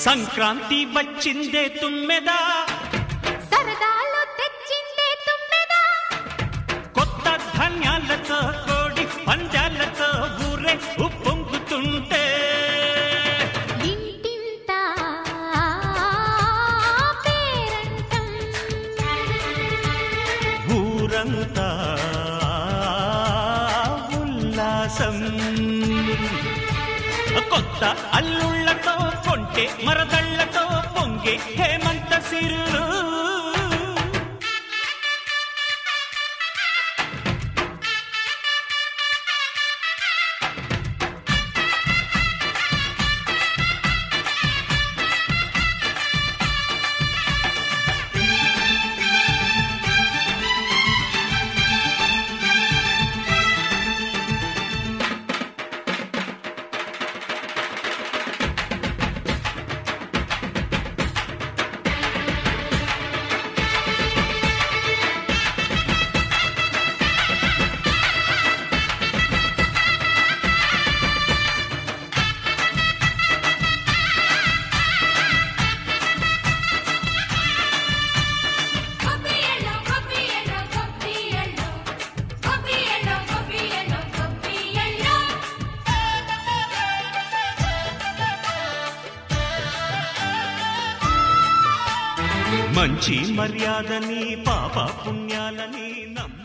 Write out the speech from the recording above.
సంక్రాంతి వచ్చిందే తుమ్మెదా సరదాలు తెచ్చిందే తుమ్మెదా కొత్త ధాన్యాలతో కోడి పంజాలతో ఊరే ఉప్పొంగుతుంటే ఇంటింత పేరంటం ఊరంతా ఉల్లాసం కొత్త అల్లుళ్ళతో కొంటే మరదళ్ళతో పొంగే హేమంత సిరులు గొప్పియలో గొప్పియలో గొప్పియలో గొప్పియలో గొప్పియలో గొప్పియలో మంచి మర్యాదని పాప పుణ్యాలని నమ్మ